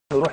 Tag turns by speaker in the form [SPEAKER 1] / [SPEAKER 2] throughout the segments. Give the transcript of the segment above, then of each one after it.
[SPEAKER 1] نروح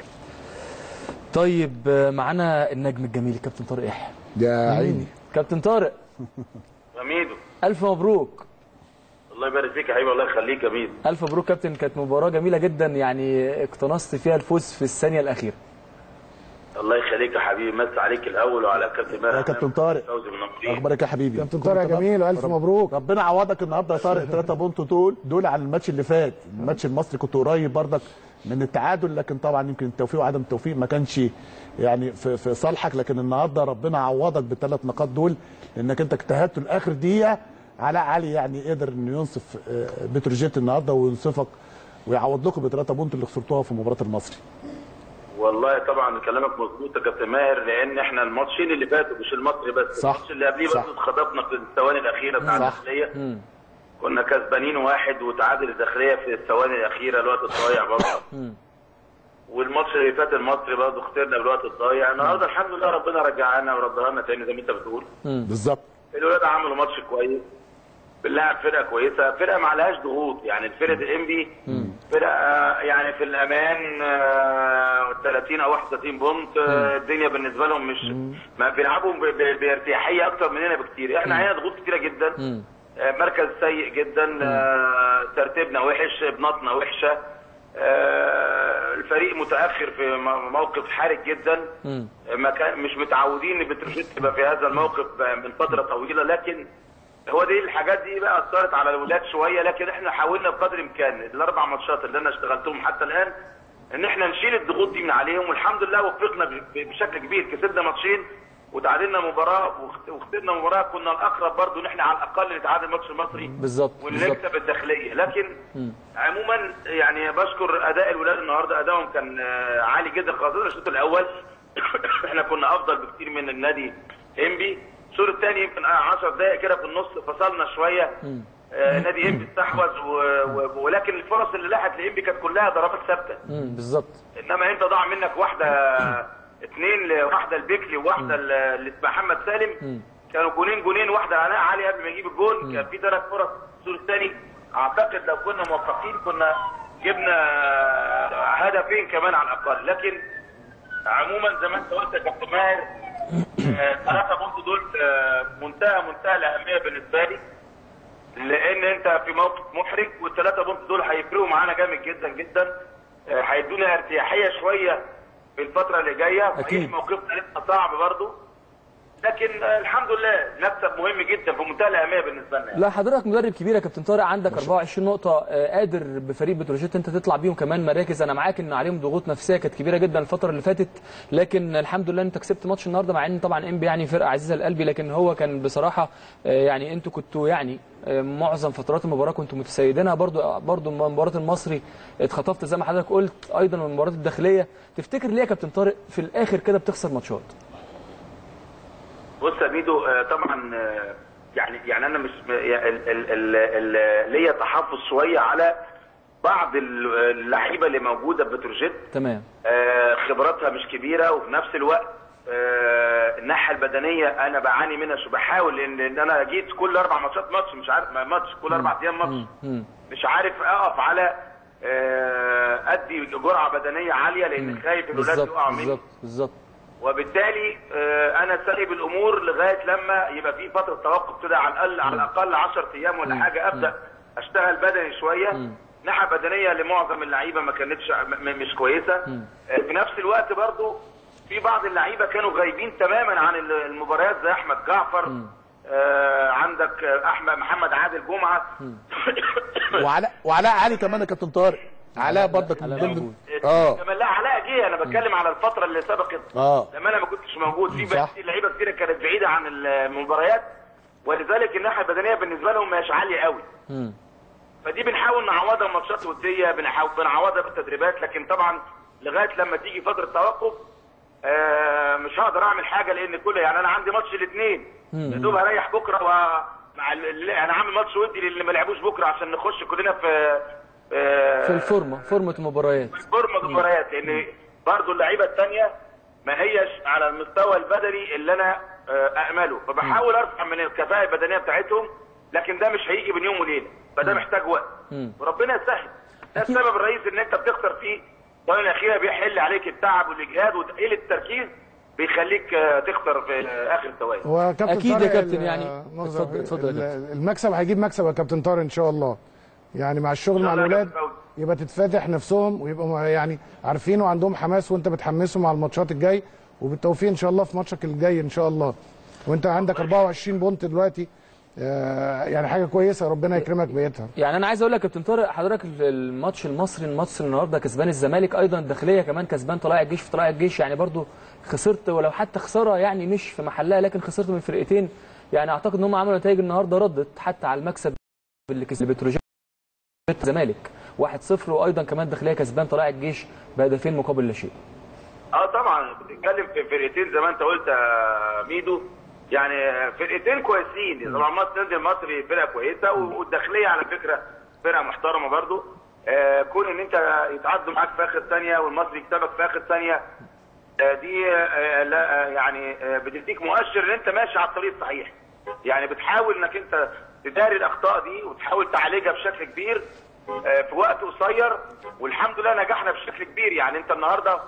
[SPEAKER 1] طيب آه، معانا النجم الجميل الكابتن طارق يحيى
[SPEAKER 2] يا عيني
[SPEAKER 1] كابتن طارق
[SPEAKER 3] ميدو
[SPEAKER 1] الف مبروك
[SPEAKER 3] الله يبارك فيك يا حبيبي الله يخليك يا ميدو
[SPEAKER 1] الف مبروك كابتن كانت مباراه جميله جدا يعني اقتنصت فيها الفوز في الثانيه الاخيره
[SPEAKER 3] الله يخليك يا حبيبي مس عليك الاول وعلى كابتن ماهر
[SPEAKER 2] يا كابتن طارق.
[SPEAKER 3] فوزي من نصرين.
[SPEAKER 2] اخبارك يا حبيبي
[SPEAKER 4] كابتن طارق يا جميل والف مبروك
[SPEAKER 2] ربنا عوضك النهارده يا طارق 3 بونت دول دول على الماتش اللي فات الماتش المصري كنت قريب برضك من التعادل لكن طبعا يمكن التوفيق وعدم التوفيق ما كانش يعني في, في صالحك لكن النهارده ربنا عوضك بالثلاث نقاط دول لانك انت اجتهدت لاخر دقيقه علاء علي يعني قدر انه ينصف آه، بتروجيت النهارده وينصفك ويعوض لكم بثلاثه بونت اللي خسرتوها في مباراه المصري
[SPEAKER 3] والله طبعا كلامك مظبوط يا كابتن ماهر لان احنا الماتشين اللي فاتوا مش المصري بس
[SPEAKER 2] صح.
[SPEAKER 3] الماتش اللي قبليه
[SPEAKER 2] صح.
[SPEAKER 3] برضه اتخطفنا في الثواني الاخيره بتاع
[SPEAKER 2] صح.
[SPEAKER 3] الداخليه كنا كسبانين واحد وتعادل الداخليه في الثواني الاخيره الوقت الضايع برضه والماتش اللي فات المصري برضه خسرنا بالوقت الضايع النهارده الحمد لله ربنا رجعنا وردها لنا تاني زي ما انت بتقول
[SPEAKER 2] بالظبط
[SPEAKER 3] الولاد عملوا ماتش كويس بنلعب فرقه كويسه فرقه ما عليهاش ضغوط يعني فرقه الانبي فرقه آه، يعني في الامان آه، 30 او 31 بونت آه، الدنيا بالنسبه لهم مش ما بيلعبوا ب- ب- بارتياحيه اكتر مننا بكتير احنا علينا ضغوط كتيره جدا آه، مركز سيء جدا آه، ترتيبنا وحش بنطنا وحشه آه، الفريق متاخر في م- موقف حرج جدا ما كان مش متعودين ان بتروجيت تبقى في هذا الموقف من فتره طويله لكن هو دي الحاجات دي بقى اثرت على الولاد شويه لكن احنا حاولنا بقدر الامكان الاربع ماتشات اللي انا اشتغلتهم حتى الان ان احنا نشيل الضغوط دي من عليهم والحمد لله وفقنا ب- ب- بشكل كبير كسبنا ماتشين وتعادلنا مباراه وخ- وخسرنا مباراه كنا الاقرب برضو ان احنا على الاقل نتعادل الماتش المصري
[SPEAKER 1] بالظبط بالظبط
[SPEAKER 3] ونكسب الداخليه لكن عموما يعني بشكر اداء الولاد النهارده ادائهم كان آه، عالي جدا خاصه الشوط الاول احنا كنا افضل بكتير من النادي انبي الشوط الثاني يمكن 10 دقائق كده في النص فصلنا شويه آه، نادي انبي استحوذ و- و- ولكن الفرص اللي لاحت لانبي كانت كلها ضربات ثابته
[SPEAKER 1] مم، بالظبط
[SPEAKER 3] انما انت ضاع منك واحده اثنين ل- واحده لبيكلي وواحده ل- لمحمد سالم كانوا جونين جونين واحده لعلاء علي قبل ما يجيب الجون كان في ثلاث فرص الدور الثاني اعتقد لو كنا موفقين كنا جبنا هدفين كمان على الاقل لكن عموما زي ما انت قلت يا كابتن ماهر ثلاثه بونت دول آه، منتهى منتهى الاهميه بالنسبه لي لان انت في موقف محرج والثلاثه بونت دول هيفرقوا معانا جامد جدا جدا آه، هيدونا ارتياحيه شويه في الفتره اللي جايه
[SPEAKER 1] أكيد.
[SPEAKER 3] صحيح موقفنا لسه صعب برضه لكن آه، الحمد لله مكسب مهم جدا في منتهى الاهميه بالنسبه لنا
[SPEAKER 1] لا حضرتك مدرب كبير يا كابتن طارق عندك 24 نقطة آه، قادر بفريق بتروجيت انت تطلع بيهم كمان مراكز انا معاك ان عليهم ضغوط نفسية كانت كبيرة جدا الفترة اللي فاتت لكن الحمد لله انت كسبت ماتش النهارده مع ان طبعا انبي يعني فرقة عزيزة لقلبي لكن هو كان بصراحة آه، يعني انتوا كنتوا يعني آه، معظم فترات المباراة كنتوا متسيدينها برضو برضو مباراة المصري اتخطفت زي ما حضرتك قلت ايضا من المباريات الداخلية تفتكر ليه يا كابتن طارق في الاخر كده بتخسر ماتشات
[SPEAKER 3] بص يا ميدو آه، طبعا آه، يعني يعني انا مش م- يعني ال- ال- ال- ال- ليا تحفظ شويه على بعض ال- اللعيبه اللي موجوده في بتروجيت
[SPEAKER 1] تمام
[SPEAKER 3] آه، خبراتها مش كبيره وفي نفس الوقت آه، الناحيه البدنيه انا بعاني منها شو بحاول ان ان انا جيت كل اربع ماتشات ماتش مش عارف ماتش كل اربع ايام ماتش
[SPEAKER 1] مم.
[SPEAKER 3] مش عارف اقف على آه، ادي جرعه بدنيه عاليه لان خايف الولاد
[SPEAKER 1] بالظبط
[SPEAKER 3] يقعوا مني
[SPEAKER 1] بالظبط بالظبط
[SPEAKER 3] وبالتالي آه، انا سايب الامور لغايه لما يبقى في فتره توقف كده على الاقل على الاقل 10 ايام ولا حاجه ابدا اشتغل بدني شويه ناحيه بدنيه لمعظم اللعيبه ما كانتش م- م- مش كويسه آه، في نفس الوقت برضو في بعض اللعيبه كانوا غايبين تماما عن ال- المباريات زي احمد جعفر آه عندك آه، احمد محمد عادل جمعه
[SPEAKER 2] وعلاء وعلاء علي كمان يا كابتن طارق علاء برضك من
[SPEAKER 1] علاء
[SPEAKER 2] ضمن
[SPEAKER 1] موجود.
[SPEAKER 2] اه
[SPEAKER 3] كمان لا علاء جه انا بتكلم على الفتره اللي سبقت
[SPEAKER 2] اه
[SPEAKER 3] لما انا ما كنتش موجود في
[SPEAKER 2] صح.
[SPEAKER 3] بس لعيبه كتيره كانت بعيده عن المباريات ولذلك الناحيه البدنيه بالنسبه لهم مش عاليه قوي
[SPEAKER 1] مم.
[SPEAKER 3] فدي بنحاول نعوضها بماتشات وديه بنحاول بنعوضها بالتدريبات لكن طبعا لغايه لما تيجي فتره توقف آه مش هقدر اعمل حاجه لان كل يعني انا عندي ماتش الاثنين يا دوب هريح بكره و مع ال- ال- انا عامل ماتش ودي للي ما لعبوش بكره عشان نخش كلنا في
[SPEAKER 1] في الفورمه فورمه المباريات
[SPEAKER 3] فورمه المباريات لان برضه اللعيبه الثانيه ما هيش على المستوى البدني اللي انا آه، امله فبحاول ارفع من الكفاءه البدنيه بتاعتهم لكن ده مش هيجي بين يوم وليله فده محتاج وقت
[SPEAKER 1] مم.
[SPEAKER 3] وربنا يسهل ده
[SPEAKER 1] أكيد.
[SPEAKER 3] السبب الرئيسي ان انت بتخسر فيه الثواني الاخيره بيحل عليك التعب والاجهاد وتقيل التركيز بيخليك آه، تخسر في آه، اخر الثواني
[SPEAKER 4] هو كابتن
[SPEAKER 1] أكيد يا
[SPEAKER 4] طارق
[SPEAKER 1] كابتن
[SPEAKER 4] ال-
[SPEAKER 1] يعني.
[SPEAKER 4] مؤاخذة،
[SPEAKER 1] اتفضل- اتفضل يا
[SPEAKER 4] ال- المكسب هيجيب مكسب يا كابتن طارق ان شاء الله يعني مع الشغل مع
[SPEAKER 3] شاء الله يا
[SPEAKER 4] الاولاد
[SPEAKER 3] كابتن فوزي.
[SPEAKER 4] يبقى تتفتح نفسهم ويبقوا مع- يعني عارفين وعندهم حماس وانت بتحمسهم على الماتشات الجاي وبالتوفيق ان شاء الله في ماتشك الجاي ان شاء الله وانت عندك 24 بونت دلوقتي آه، يعني حاجه كويسه ربنا يكرمك بقيتها
[SPEAKER 1] يعني انا عايز اقول لك يا كابتن طارق حضرتك الماتش المصري المصري النهارده كسبان الزمالك ايضا الداخليه كمان كسبان طلائع الجيش في طلائع الجيش يعني برضو خسرت ولو حتى خساره يعني مش في محلها لكن خسرت من فرقتين يعني اعتقد ان هم عملوا نتائج النهارده ردت حتى على المكسب اللي كسب بتروجيت الزمالك 1-0 وايضا كمان الداخليه كسبان طلائع الجيش بهدفين مقابل لا شيء
[SPEAKER 3] اه طبعا بتتكلم في فرقتين زي ما انت قلت يا ميدو يعني فرقتين كويسين طبعا مصر النادي المصري فرقه كويسه والداخليه على فكره فرقه محترمه برضو آه كون ان انت يتعدوا معاك في اخر ثانيه والمصري يكسبك في اخر ثانيه آه دي آه لا آه يعني آه بتديك مؤشر ان انت ماشي على الطريق الصحيح يعني بتحاول انك انت تداري الاخطاء دي وتحاول تعالجها بشكل كبير آه في وقت قصير والحمد لله نجحنا بشكل كبير يعني انت النهارده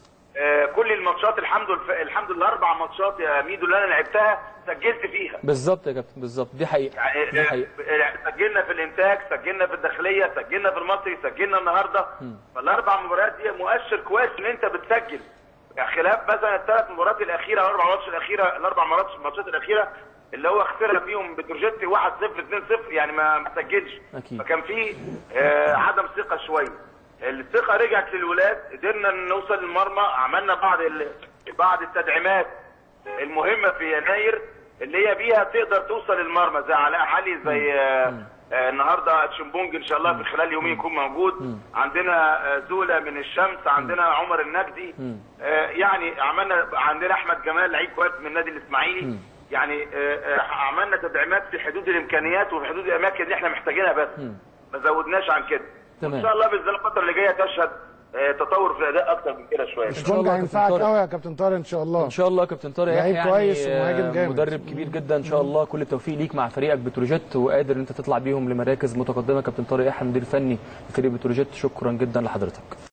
[SPEAKER 3] آه، كل الماتشات الحمد لله الحمد لله اربع ماتشات يا ميدو اللي انا لعبتها سجلت فيها
[SPEAKER 1] بالظبط يا كابتن بالظبط دي حقيقه
[SPEAKER 3] يعني
[SPEAKER 1] دي
[SPEAKER 3] آه،
[SPEAKER 1] حقيقه
[SPEAKER 3] آه، سجلنا في الانتاج سجلنا في الداخليه سجلنا في المصري سجلنا النهارده فالاربع مباريات دي مؤشر كويس ان انت بتسجل يعني خلاف مثلا الثلاث مباريات الاخيره او الاربع ماتشات الاخيره الاربع مرات الماتشات الاخيره اللي هو خسرها فيهم بتروجيت 1 0 2 0 يعني ما ما سجلش
[SPEAKER 1] أكيد.
[SPEAKER 3] فكان في آه، عدم ثقه شويه الثقه رجعت للولاد قدرنا نوصل للمرمى عملنا بعض ال... بعض التدعيمات المهمه في يناير اللي هي بيها تقدر توصل للمرمى زي علاء علي زي آه، آه، النهارده تشمبونج ان شاء الله في خلال يومين يكون موجود عندنا آه، زولا من الشمس عندنا عمر النجدي آه، يعني عملنا عندنا احمد جمال لعيب كويس من النادي الاسماعيلي يعني آه، آه، عملنا تدعيمات في حدود الامكانيات وفي حدود الاماكن اللي احنا محتاجينها بس ما زودناش عن كده
[SPEAKER 1] تمام.
[SPEAKER 3] ان شاء الله باذن الله الفتره اللي جايه تشهد آه، تطور في الاداء اكتر من كده شويه
[SPEAKER 1] شاء الله
[SPEAKER 4] شبونج
[SPEAKER 1] يا
[SPEAKER 4] هينفعك
[SPEAKER 1] كابتن طارق.
[SPEAKER 4] قوي يا كابتن طارق ان شاء الله
[SPEAKER 1] ان شاء الله يا كابتن طارق
[SPEAKER 4] لعيب
[SPEAKER 1] يحيى
[SPEAKER 4] كويس
[SPEAKER 1] يعني
[SPEAKER 4] ومهاجم جامد.
[SPEAKER 1] مدرب كبير جدا ان شاء الله كل التوفيق ليك مع فريقك بتروجيت وقادر ان انت تطلع بيهم لمراكز متقدمه كابتن طارق يحيى مدير فني لفريق بتروجيت شكرا جدا لحضرتك